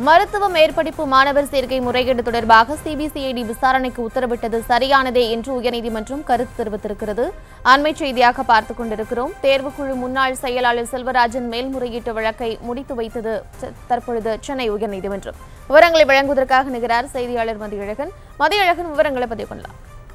மருத்துவ மேற்படிப்பு மாணவர் சேர்க்கை முறைகேடு தொடர்பாக சிபிசிஐடி விசாரணைக்கு உத்தரவிட்டது சரியானதே என்று உயர்நீதிமன்றம் கருத்து தெரிவித்திருக்கிறது அண்மை செய்தியாக பார்த்துக் கொண்டிருக்கிறோம் தேர்வுக்குழு முன்னாள் செயலாளர் செல்வராஜன் மேல்முறையீட்டு வழக்கை முடித்து வைத்தது த- தற்பொழுது சென்னை உயர்நீதிமன்றம் விவரங்களை வழங்குவதற்காக நிகழார் செய்தியாளர் மதியழகன் மதியழகன் விவரங்களை பதிவு பண்ணலாம்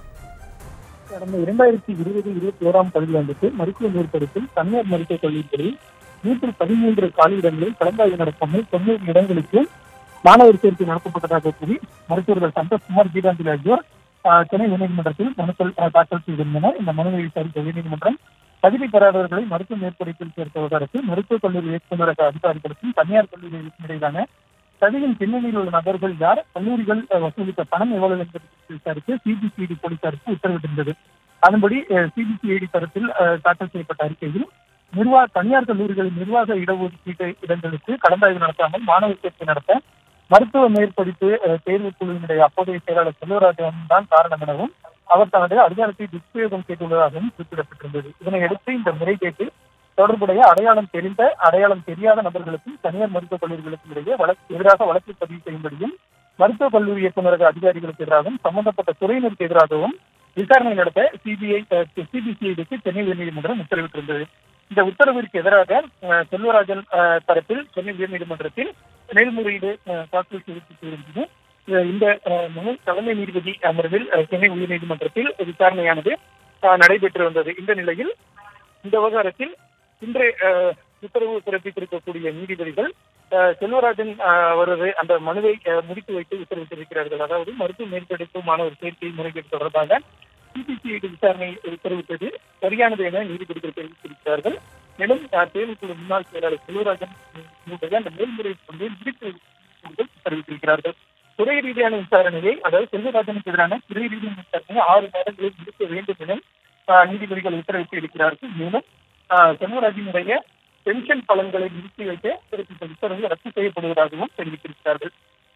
கடந்த இரண்டாயிரத்தி இருபது இருபத்தி ஓராம் கல்வியாண்டுக்கு மருத்துவ மேற்படிப்பில் தனியார் மருத்துவக் கல்லூரிகளில் நூற்றி பதிமூன்று காலியிடங்களில் கலந்தாய்வு நடக்காமல் தொண்ணூறு இடங்களுக்கு மாணவர் சேர்க்கை நடத்தப்பட்டதாக கூறி மருத்துவர்கள் சந்தோஷ்குமார் கீதாஞ்சலி ஆகியோர் ஆஹ், சென்னை உயர்நீதிமன்றத்தில் மனுக்கள் ஆஹ், தாக்கல் செய்திருந்தனர் இந்த மனுவை விசாரித்த உயர்நீதிமன்றம் தகுதி பெறாதவர்களை மருத்துவ மேற்படிப்பில் சேர்த்த விவகாரத்தில் மருத்துவக் கல்லூரி இயக்குநரக அதிகாரிகளுக்கும் தனியார் கல்லூரிகளுக்கும் இடையிலான சதியின் பின்னணியில் உள்ள நபர்கள் யார் கல்லூரிகள் அஹ், வசூலித்த பணம் எவ்வளவு என்பது குறித்து விசாரித்து சிபிசிஐடி போலீசாருக்கு உத்தரவிட்டிருந்தது அதன்படி சிபிசிஐடி தரப்பில் அஹ், தாக்கல் செய்யப்பட்ட அறிக்கையில் நிர்வாக தனியார் கல்லூரிகளின் நிர்வாக இடஒதுக்கீட்டு இடங்களுக்கு கலந்தாய்வு நடத்தாமல் மாணவர் சேர்க்கை நடத்த மருத்துவ மேற்படிப்பு அஹ், தேர்வுக் குழுவினுடைய அப்போதைய செயலாளர் செல்வராஜன் தான் காரணம் எனவும் அவர் தனது அதிகாரத்தை துஷ்பிரயோகம் செய்துள்ளதாகவும் குறிப்பிடப்பட்டிருந்தது இதனையடுத்து இந்த முறைகேட்டில் தொடர்புடைய அடையாளம் தெரிந்த அடையாளம் தெரியாத நபர்களுக்கும் தனியார் மருத்துவக் கல்லூரிகளுக்கும் இடையே வழக்கு எதிராக வழக்கு பதிவு செய்யும்படியும் மருத்துவக் கல்லூரி இயக்குநரக அதிகாரிகளுக்கு எதிராகவும் சம்பந்தப்பட்ட துறையினருக்கு எதிராகவும் விசாரணை நடத்த சிபிஐ சிபிசிஐடிக்கு சென்னை உயர்நீதிமன்றம் உத்தரவிட்டிருந்தது இந்த உத்தரவிற்கு எதிராக அஹ், செல்வராஜன் அஹ், தரப்பில் சென்னை உயர்நீதிமன்றத்தில் மேல்முறையீடு அஹ், தாக்கல் செய்திருந்தது அஹ், இந்த அஹ், மனு தலைமை நீதிபதி அமர்வில் அஹ், சென்னை உயர்நீதிமன்றத்தில் விசாரணையானது அஹ், நடைபெற்று வந்தது இந்த நிலையில் இந்த விவகாரத்தில் இன்று அஹ், உத்தரவு பிறப்பித்திருக்கக்கூடிய நீதிபதிகள் அஹ், செல்வராஜன் அஹ், அவரது அந்த மனுவை அஹ், முடித்து வைத்து உத்தரவிட்டிருக்கிறார்கள் அதாவது மருத்துவ மேற்படிப்பு மாணவர் சேர்க்கை முறைகேடு தொடர்பாக சிபிசிஐடி விசாரணை உத்தரவிட்டது சரியானது என நீதிபதிகள் தெரிவித்திருக்கிறார்கள் மேலும் அஹ், தேர்வுக்குழு முன்னாள் செயலாளர் செல்வராஜன் உடைய அந்த மேல்முறையீட்டு வந்து முடித்து நீதிபதிகள் உத்தரவிட்டிருக்கிறார்கள் துறை ரீதியான விசாரணையை அதாவது செல்வராஜனுக்கு எதிரான துறை ரீதியான விசாரணையை ஆறு மாதங்களில் முடிக்க வேண்டும் என அஹ், நீதிபதிகள் உத்தரவிட்டு இருக்கிறார்கள் மேலும் ஆஹ் செல்வராஜினுடைய பென்ஷன் பலன்களை நிறுத்தி வைக்க பிறப்பித்த உத்தரவு ரத்து செய்யப்படுவதாகவும் தெரிவித்திருக்கிறார்கள்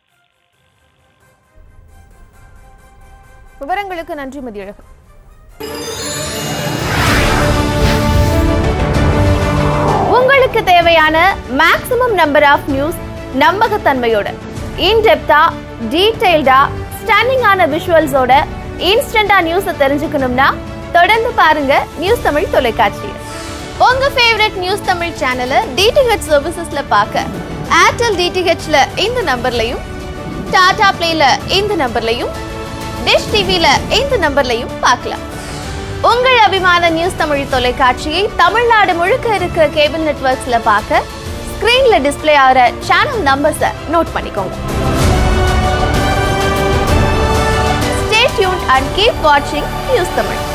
விவரங்களுக்கு நன்றி மதியழகன் உங்களுக்கு தேவையான மேக்ஸிமம் நம்பர் ஆஃப் நியூஸ் நம்பகத்தன்மையோட இன்டெப்தா டீடைல்டா ஸ்டன்னிங்கான விஷுவல்ஸோட இன்ஸ்டண்டா நியூஸை தெரிஞ்சுக்கணும்னா தொடர்ந்து பாருங்க நியூஸ் தமிழ் தொலைக்காட்சியை உங்க ஃபேவரட் நியூஸ் தமிழ் சேனலை டிடிஹெச் சர்வீசஸ்ல பார்க்க ஏர்டெல் டிடிஹெச்ல இந்த நம்பர்லையும் டாடா பிளேல இந்த நம்பர்லையும் டிஷ் டிவில இந்த நம்பர்லையும் பார்க்கலாம் உங்கள் அபிமான நியூஸ் தமிழ் தொலைக்காட்சியை தமிழ்நாடு முழுக்க இருக்க கேபிள் நெட்வொர்க்ஸ்ல பார்க்க ஸ்கிரீன்ல டிஸ்ப்ளே ஆகிற சேனல் நம்பர்ஸை நோட் பண்ணிக்கோங்க ஸ்டே டியூன் அண்ட் கீப் வாட்சிங் நியூஸ் தமிழ்